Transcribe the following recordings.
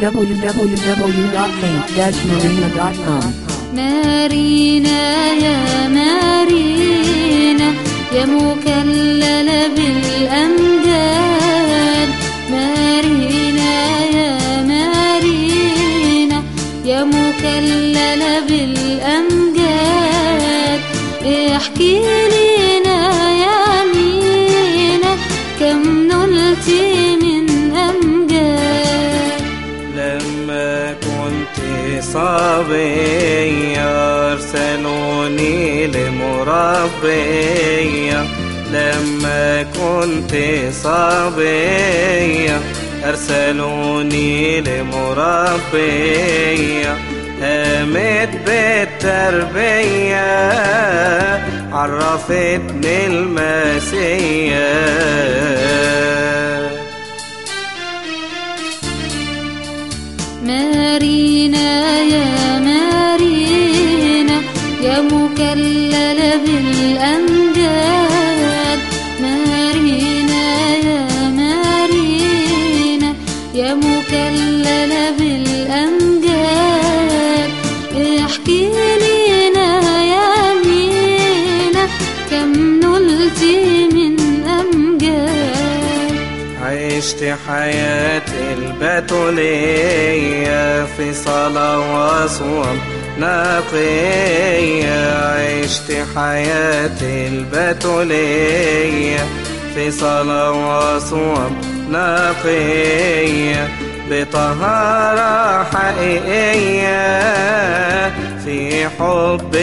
www.paint-marina.com مارينا يا مارينا يا مكللة بالأمجاد مارينا يا مارينا يا مكللة بالأمجاد احكي لنا يا مينا كم نلتي من أمجاد لما كنت صبية أرسلوني لمربية لما كنت صبية أرسلوني لمربية قامت بالتربية عرفتني المسيح مارينا يا مارينا يا مكللة بالأمجاد مارينا يا مارينا يا مكللة بالأمجاد احكي لنا يا مينا كم نلتي من أمجاد عشت حياتي البتولية في صلاة وصوم نقية عشت حياتي البتولية في صلاة وصوم نقية بطهارة حقيقية في حب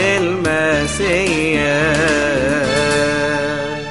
المسيح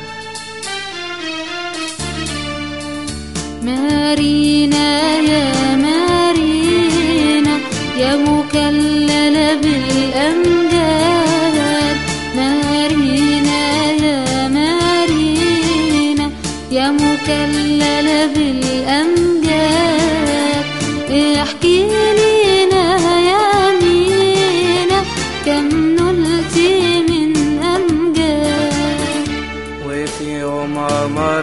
مارينا يا مارينا يا مكللة بالأمجاد مارينا يا مارينا يا مكللة بالأمجاد احكي لنا يا مينا كم نلتي من أمجاد وفي يوم أمر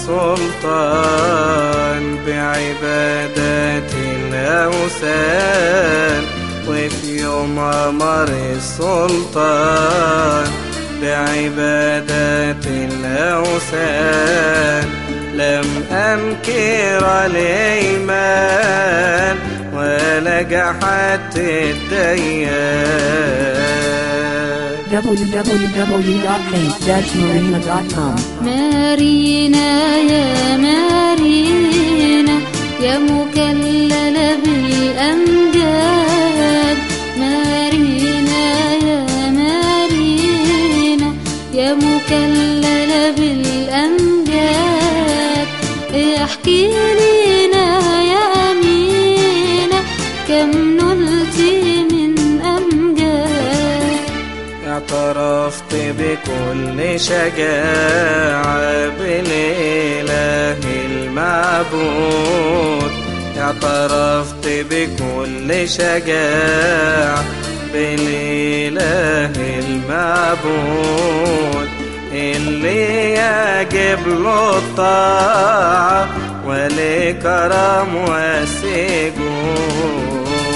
السلطان بعبادة الأوثان وفي يوم أمر السلطان بعبادة الأوثان لم أنكر الإيمان ولا جحدت الديان www.paint-marina.com مارينا يا مارينا يا مكللة بالأمجاد مارينا يا مارينا يا مكللة بالأمجاد احكي لنا يا مينا كم نلتي من أمجاد اعترفت بكل شجاعة بالإله المعبود اعترفت بكل شجاعة بالإله المعبود اللي يجب له الطاعة ولكرم والسجود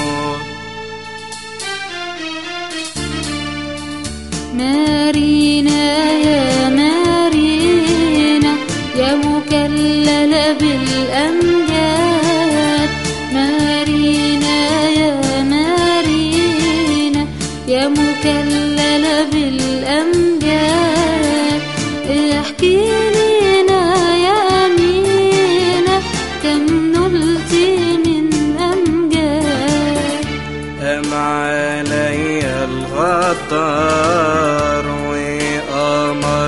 مارينا يا مارينا يا مكللة بالأمجاد مارينا يا مارينا يا مكللة بالأمجاد احكي لنا يا مينا كم نلتي من أمجاد أم علي الغدار وأمر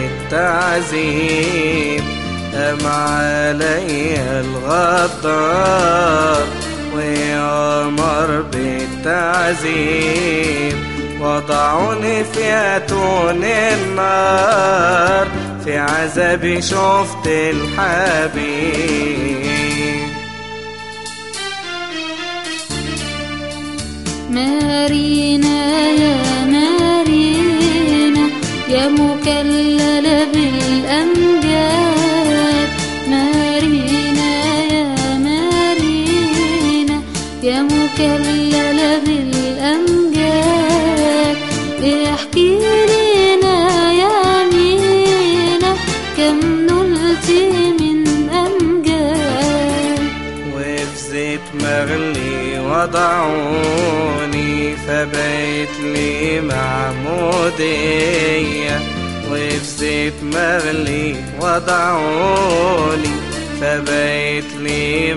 بالتعذيب أم علي الغدار وأمر بالتعذيب وضعوني في أتون النار في عذابي شفت الحبيب مارينا يا مارينا يا مكللة بالأمجاد مارينا يا مارينا وضعوني فبقيت لي معمودية وفي زيت مغلي وضعوني فبقيت لي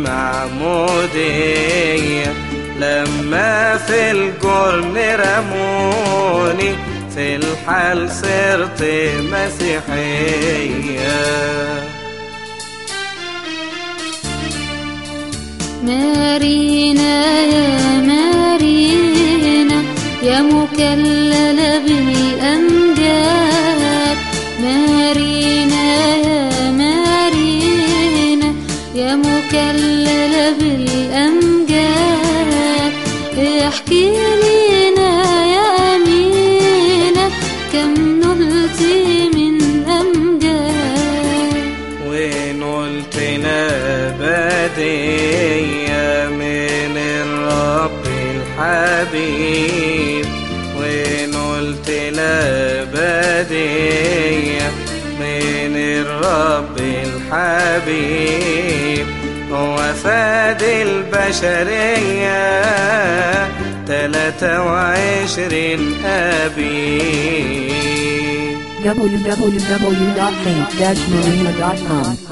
معمودية لما في الجرن رموني في الحال صرت مسيحية مارينا يا مارينا يا مكللة بالأمجاد مارينا يا مارينا يا مكللة بالأمجاد احكي لنا يا أمينة كم نلتي من أمجاد ونلت بدية من الرب الحبيب ونلت بدية من الرب الحبيب هو فاد البشرية تلاتة وعشرين أبي www.faith-marina.com